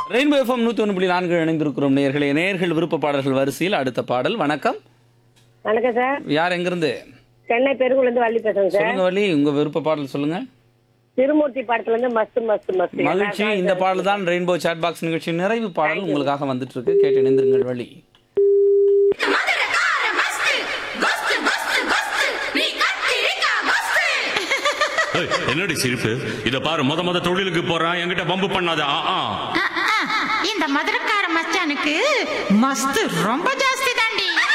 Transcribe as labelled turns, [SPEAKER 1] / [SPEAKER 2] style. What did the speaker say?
[SPEAKER 1] rainbow FM நூற்றி ஒன்று புள்ளி நான்கு இணைந்திருக்கிறோம் நேயர்களே நேயர்கள் விருப்ப பாடல்கள் வரிசையில் அடுத்த பாடல் வணக்கம்
[SPEAKER 2] வணக்கம் சார்
[SPEAKER 1] யார் எங்கிருந்து
[SPEAKER 2] சென்னை பெருங்குலேருந்து வள்ளி பேசுறேன் சார்
[SPEAKER 1] சொல்லுங்க வழி உங்க விருப்ப பாடல் சொல்லுங்க
[SPEAKER 2] திருமூர்த்தி படத்துல இருந்து மஸ்து மஸ்து மஸ்து
[SPEAKER 1] மகிழ்ச்சி இந்த பாடல் தான் ரெயின்போ சாட் பாக்ஸ் நிகழ்ச்சி நிறைவு பாடல் உங்களுக்காக வந்துட்டு இருக்கு கேட்டு இணைந்திருங்கள் வழி
[SPEAKER 3] மதுரக்கார மஸ்து மஸ்து மஸ்து மஸ்து நீ கத்திரிக்கா மஸ்து
[SPEAKER 4] ஏய், என்னடி சிரிப்பு இத பாரு முத முத தொழிலுக்கு போறான் என்கிட்ட பம்பு பண்ணாத ஆ ஆ
[SPEAKER 3] இந்த மதுரக்கார மச்சானுக்கு மஸ்து ரொம்ப ஜாஸ்தி